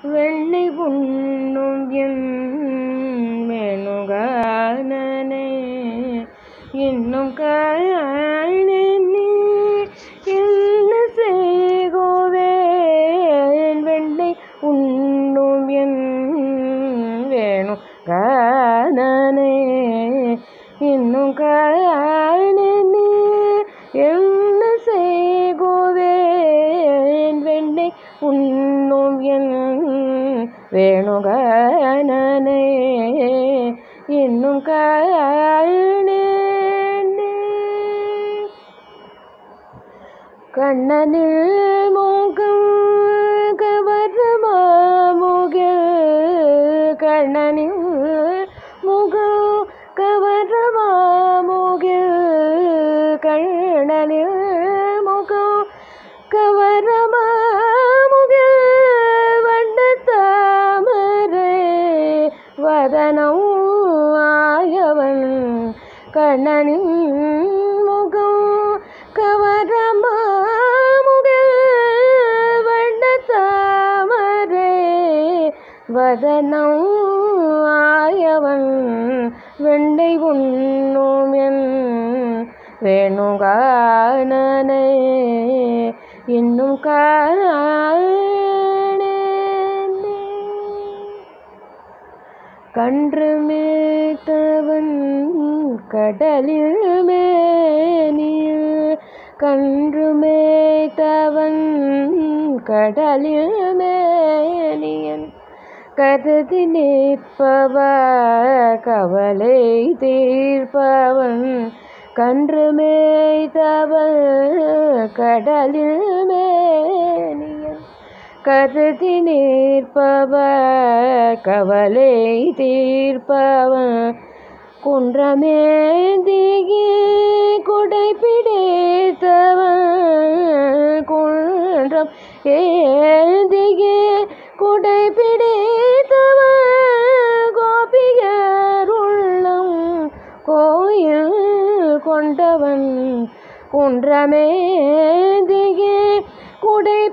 வெண்ணை உண்ணும் என் மெனுகானனே இன்னும் காணனே என்ன செய்குவேன் வெண்ணை உண்ணும் என் வேணு காணனே இன்னும் காணனே என்ன செய்குவேன் வெண்ணை உண்ணும் என் வேணுகானனே இன்னும் காணனே கண்ணனில் முகம் கவரமா முகில் கண்ணனில் முகம் கவரமா முகில் கண்ணனில் முகம் கவரமா முகில் வண்ட தாமரை வதனம் ஆயவன் கண்ணனின் முகம் கவரமா முகில் வண்ட தாமரை வதனம் ஆயவன் வெண்டை உண்ணும் என் வேணுகானனை இன்னும் காணேனே கன்று மேய்த்தவன் கடலில் மேனில் கன்று மேய்த்தவன் கடலில் மேனியன் கருதி நிற்பவ கவலை தீர்ப்பவன் கன்று மேய்த்தவன் கடலில் மேனியன் கருதி நிற்பவ கவலை தீர்ப்பவன் குன்றமேந்திகி குடை பிடித்தவன் குன்றம் ஏந்திகி குடை பிடித்தவன் கோபியர் உள்ளம் கோயில் கொண்டவன் குன்றமேந்திகி குடை